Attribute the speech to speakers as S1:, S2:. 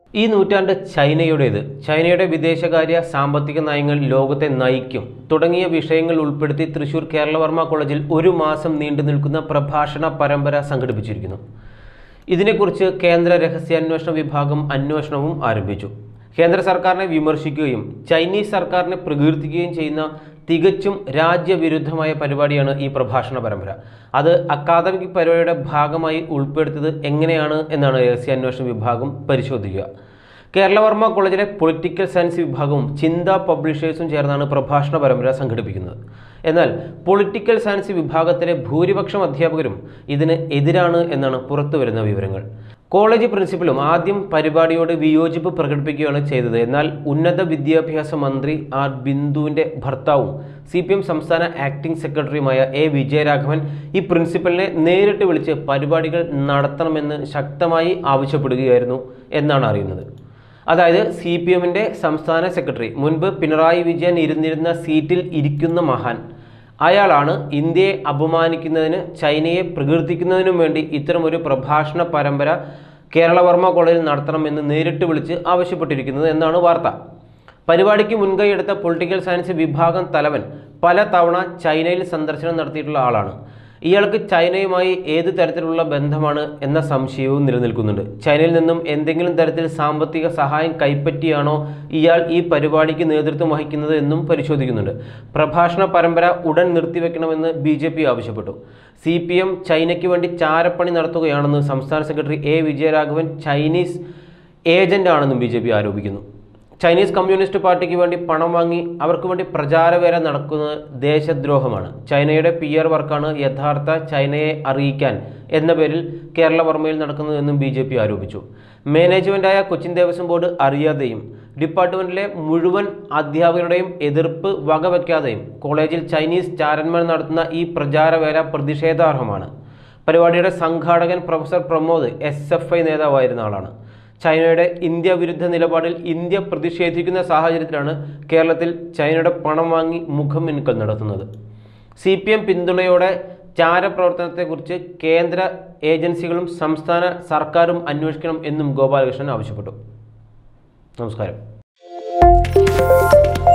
S1: ഈ നൂറ്റാണ്ട് ചൈനയുടേത് ചൈനയുടെ വിദേശകാര്യ സാമ്പത്തിക നയങ്ങൾ ലോകത്തെ നയിക്കും തുടങ്ങിയ വിഷയങ്ങൾ ഉൾപ്പെടുത്തി തൃശൂർ കേരളവർമ്മ കോളേജിൽ ഒരു മാസം നീണ്ടു നിൽക്കുന്ന പ്രഭാഷണ പരമ്പര സംഘടിപ്പിച്ചിരിക്കുന്നു ഇതിനെക്കുറിച്ച് കേന്ദ്ര രഹസ്യാന്വേഷണ വിഭാഗം അന്വേഷണവും ആരംഭിച്ചു കേന്ദ്ര സർക്കാരിനെ വിമർശിക്കുകയും ചൈനീസ് സർക്കാരിനെ പ്രകീർത്തിക്കുകയും ചെയ്യുന്ന തികച്ചും രാജ്യവിരുദ്ധമായ പരിപാടിയാണ് ഈ പ്രഭാഷണ പരമ്പര അത് അക്കാദമിക് പരിപാടിയുടെ ഭാഗമായി ഉൾപ്പെടുത്തിയത് എങ്ങനെയാണ് എന്നാണ് രഹസ്യാന്വേഷണ വിഭാഗം പരിശോധിക്കുക കേരളവർമ്മ കോളേജിലെ പൊളിറ്റിക്കൽ സയൻസ് വിഭാഗവും ചിന്ത പബ്ലിഷേഴ്സും ചേർന്നാണ് പ്രഭാഷണ പരമ്പര സംഘടിപ്പിക്കുന്നത് എന്നാൽ പൊളിറ്റിക്കൽ സയൻസ് വിഭാഗത്തിലെ ഭൂരിപക്ഷം അധ്യാപകരും ഇതിന് എതിരാണ് എന്നാണ് പുറത്തുവരുന്ന വിവരങ്ങൾ കോളേജ് പ്രിൻസിപ്പലും ആദ്യം പരിപാടിയോട് വിയോജിപ്പ് പ്രകടിപ്പിക്കുകയാണ് ചെയ്തത് എന്നാൽ ഉന്നത വിദ്യാഭ്യാസ മന്ത്രി ആർ ബിന്ദുവിൻ്റെ ഭർത്താവും സി പി എം സംസ്ഥാന ആക്ടിംഗ് സെക്രട്ടറിയുമായ എ വിജയരാഘവൻ ഈ പ്രിൻസിപ്പലിനെ നേരിട്ട് വിളിച്ച് പരിപാടികൾ നടത്തണമെന്ന് ശക്തമായി ആവശ്യപ്പെടുകയായിരുന്നു എന്നാണ് അറിയുന്നത് അതായത് സി പി എമ്മിൻ്റെ സംസ്ഥാന സെക്രട്ടറി മുൻപ് പിണറായി വിജയൻ ഇരുന്നിരുന്ന സീറ്റിൽ ഇരിക്കുന്ന മഹാൻ അയാളാണ് ഇന്ത്യയെ അപമാനിക്കുന്നതിന് ചൈനയെ പ്രകീർത്തിക്കുന്നതിനും വേണ്ടി ഇത്തരമൊരു പ്രഭാഷണ പരമ്പര കേരളവർമ്മ കോളേജിൽ നടത്തണമെന്ന് നേരിട്ട് വിളിച്ച് ആവശ്യപ്പെട്ടിരിക്കുന്നത് എന്നാണ് വാർത്ത പരിപാടിക്ക് മുൻകൈയെടുത്ത പൊളിറ്റിക്കൽ സയൻസ് വിഭാഗം തലവൻ പല തവണ ചൈനയിൽ സന്ദർശനം നടത്തിയിട്ടുള്ള ആളാണ് ഇയാൾക്ക് ചൈനയുമായി ഏത് തരത്തിലുള്ള ബന്ധമാണ് എന്ന സംശയവും നിലനിൽക്കുന്നുണ്ട് ചൈനയിൽ നിന്നും എന്തെങ്കിലും തരത്തിൽ സാമ്പത്തിക സഹായം കൈപ്പറ്റിയാണോ ഇയാൾ ഈ പരിപാടിക്ക് നേതൃത്വം വഹിക്കുന്നത് എന്നും പരിശോധിക്കുന്നുണ്ട് പ്രഭാഷണ പരമ്പര ഉടൻ നിർത്തിവെക്കണമെന്ന് ബി ജെ പി ആവശ്യപ്പെട്ടു സി പി എം ചൈനയ്ക്ക് വേണ്ടി ചാരപ്പണി നടത്തുകയാണെന്ന് സംസ്ഥാന secretary A Vijayaraghavan Chinese agent ആണെന്നും ബി ജെ പി ആരോപിക്കുന്നു ചൈനീസ് കമ്മ്യൂണിസ്റ്റ് പാർട്ടിക്ക് വേണ്ടി പണം വാങ്ങി അവർക്ക് വേണ്ടി പ്രചാരവേല നടക്കുന്നത് ദേശദ്രോഹമാണ് ചൈനയുടെ പി ആർ വർക്കാണ് യഥാർത്ഥ ചൈനയെ അറിയിക്കാൻ എന്ന പേരിൽ കേരളവർമ്മയിൽ നടക്കുന്നതെന്നും ബി ജെ പി ആരോപിച്ചു മാനേജ്മെൻറ്റായ കൊച്ചിൻ ദേവസ്വം ബോർഡ് അറിയാതെയും ഡിപ്പാർട്ട്മെൻറ്റിലെ മുഴുവൻ അധ്യാപകരുടെയും എതിർപ്പ് വകവയ്ക്കാതെയും കോളേജിൽ ചൈനീസ് ചാരന്മാർ നടത്തുന്ന ഈ പ്രചാരവേല പ്രതിഷേധാർഹമാണ് പരിപാടിയുടെ സംഘാടകൻ professor Pramod S F I നേതാവായിരുന്ന ആളാണ് ചൈനയുടെ ഇന്ത്യ വിരുദ്ധ നിലപാടിൽ ഇന്ത്യ പ്രതിഷേധിക്കുന്ന സാഹചര്യത്തിലാണ് കേരളത്തിൽ ചൈനയുടെ പണം വാങ്ങി മുഖം മിനുക്കൽ നടത്തുന്നത് സി പി എം പിന്തുണയോടെ ചാരപ്രവർത്തനത്തെക്കുറിച്ച് കേന്ദ്ര ഏജൻസികളും സംസ്ഥാന സർക്കാരും അന്വേഷിക്കണം എന്നും ഗോപാലകൃഷ്ണൻ ആവശ്യപ്പെട്ടു നമസ്കാരം